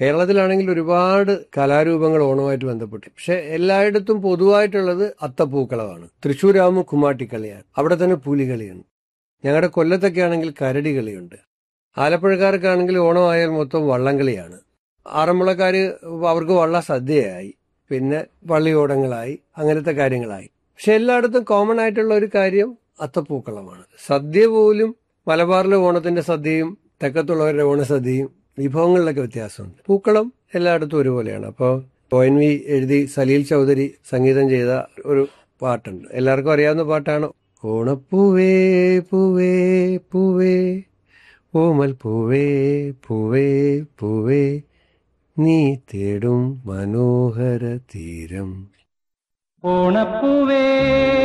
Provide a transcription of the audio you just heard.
കേരളത്തിലാണെങ്കിൽ ഒരുപാട് കലാരൂപങ്ങൾ ഓണവുമായിട്ട് ബന്ധപ്പെട്ട് പക്ഷെ എല്ലായിടത്തും പൊതുവായിട്ടുള്ളത് അത്തപ്പൂക്കളമാണ് തൃശ്ശൂരാകുമ്പോൾ കുമ്മാട്ടിക്കളിയാണ് അവിടെ തന്നെ പുലികളിയാണ് ഞങ്ങളുടെ കൊല്ലത്തൊക്കെ ആണെങ്കിൽ കരടി കളിയുണ്ട് ആലപ്പുഴക്കാർക്കാണെങ്കിൽ ഓണമായാൽ മൊത്തം വള്ളംകളിയാണ് ആറന്മുളക്കാര് അവർക്ക് വള്ള സദ്യയായി പിന്നെ പള്ളിയോടങ്ങളായി അങ്ങനത്തെ കാര്യങ്ങളായി പക്ഷെ എല്ലായിടത്തും കോമൺ ആയിട്ടുള്ള ഒരു കാര്യം അത്തപ്പൂക്കളമാണ് സദ്യ പോലും മലബാറിലെ ഓണത്തിന്റെ സദ്യയും തെക്കത്തുള്ളവരുടെ ഓണസദ്യയും വിഭവങ്ങളിലൊക്കെ വ്യത്യാസമുണ്ട് പൂക്കളം എല്ലായിടത്തും ഒരുപോലെയാണ് അപ്പോൾ ഒ എൻ വി എഴുതി സലീൽ ചൗധരി സംഗീതം ചെയ്ത ഒരു പാട്ടുണ്ട് എല്ലാവർക്കും അറിയാവുന്ന പാട്ടാണ് ഓണപ്പൂവേ പൂവേ പൂവേ ഓമൽ പൂവേ പൂവേ പൂവേ നീ തേടും മനോഹര തീരം ഓണപ്പൂവേ